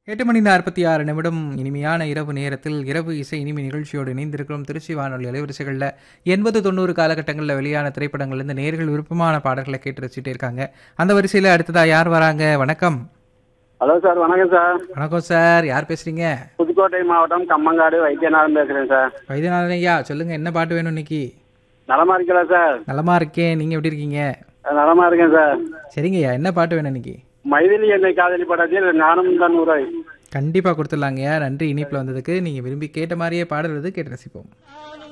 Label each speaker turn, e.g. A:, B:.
A: எட்டு மணி நாற்பத்தி ஆறு நிமிடம் இனிமையான இரவு நேரத்தில் இரவு இசை இனிமை நிகழ்ச்சியோடு இணைந்திருக்கிறோம் திருச்சி வானொலி அலைவரிசைகளில் எண்பது தொண்ணூறு காலகட்டங்களில் வெளியான திரைப்படங்கள்லேருந்து நேர்கள் விருப்பமான பாடல்களை கேட்டு ரசிச்சுட்டே இருக்காங்க அந்த வரிசையில் அடுத்ததா யார் வராங்க வணக்கம்
B: ஹலோ சார் வணக்கம் சார்
A: வணக்கம் சார் யார் பேசுறீங்க
B: புதுக்கோட்டை மாவட்டம் கம்மங்காடு வைத்தியநாதன் பேசுறேன் சார்
A: வைத்தியநாதன் ஐயா சொல்லுங்க என்ன பாட்டு வேணும் இன்னைக்கு
B: நலமா இருக்கல சார்
A: நலமா இருக்கேன் நீங்க எப்படி இருக்கீங்க
B: நலமா இருக்கேன் சார்
A: சரிங்க ஐயா என்ன பாட்டு வேணும் இன்னைக்கு
B: மைதிலி என்னை காதலி படத்தில் நானும் தான் உரை
A: கண்டிப்பாக கொடுத்துடலாங்கய்யா நன்றி இனிப்பில் வந்ததுக்கு நீங்கள் விரும்பி கேட்ட மாதிரியே பாடல் வந்து கேட்டு ரசிப்போம்
C: நானும்